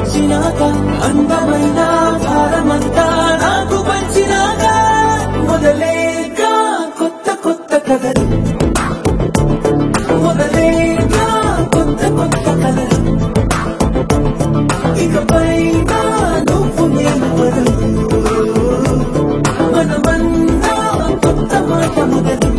వచ్చినాక అందమైన భారమంతా నాకు పంచినాక మొదలేక కొత్త కొత్త కథలు మొదలేక కొత్త కొత్త కథలు ఇకపై నువ్వు నేను బదులు మనమన్నా కొత్త మాట మొదలు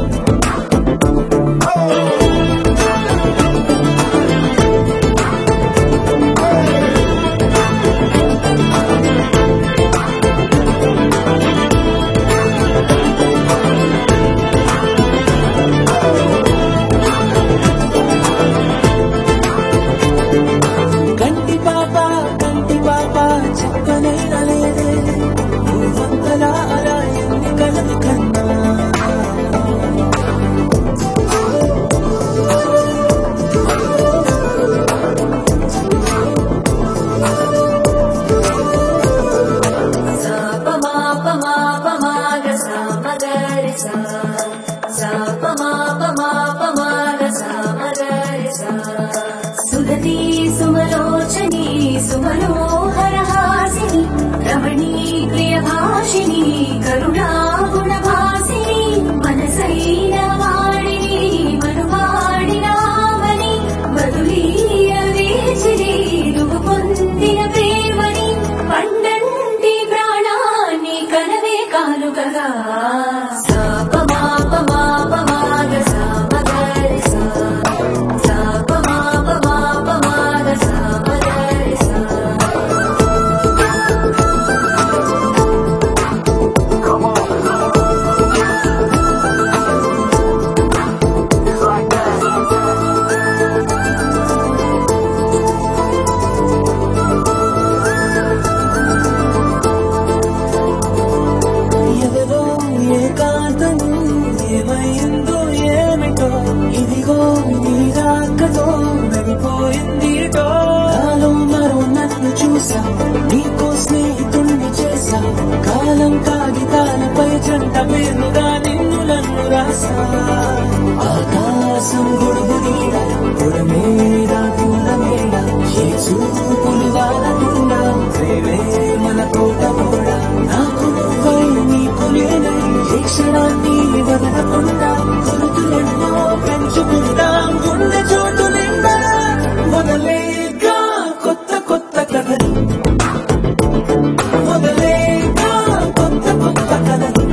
కంటి పాప కంటి పాప చెప్పనైనా లేదే నువ్వంతలా అలా ఎన్ని కలలు కన్నా సుగతి సుమలోచని సుమనోహర హాసిని రమణీ ప్రియ భాషిని కరుణా గుణ భాసిని మనసైన వాడిని మనువాడినామని బదులీయ వేచిని నువ్వు పొందిన ప్రేమని పండంటి ప్రాణాన్ని కనవే కానుకగా సాప మాప మాప మాగ సామగరి సా సాప మాప మాప మాగ సామగరి సా ఎదలో ఏకాంతం ఏమైందో ఏమిటో ఇదిగో నీ రాకతో వెళ్ళిపోయిందిటో నాలో మరో నన్ను చూసా నీకో స్నేహితుణ్ణి చేసా కాలం కాగితాలపై జంట పేరుగా నిన్ను నన్ను రాసా ఆకాశం గొడుగు నీడ గొడమేడ పూల మేడ ఏ చూపులు వాడకుండా ప్రేమే మన కోట కూడా నాకు నువ్వై నీకు నేనై ఏ క్షణాన్ని వదలకుండా గుర్తులెన్నో పెంచుకుంటాం గుండె చోటు నిండా మొదలేక కొత్త కొత్త కథలు మొదలేక కొత్త కొత్త కథలు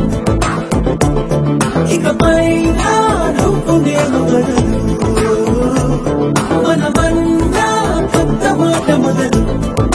ఇకపై నువ్వు నేను బదులు మనమన్నా కొత్త మాట మొదలు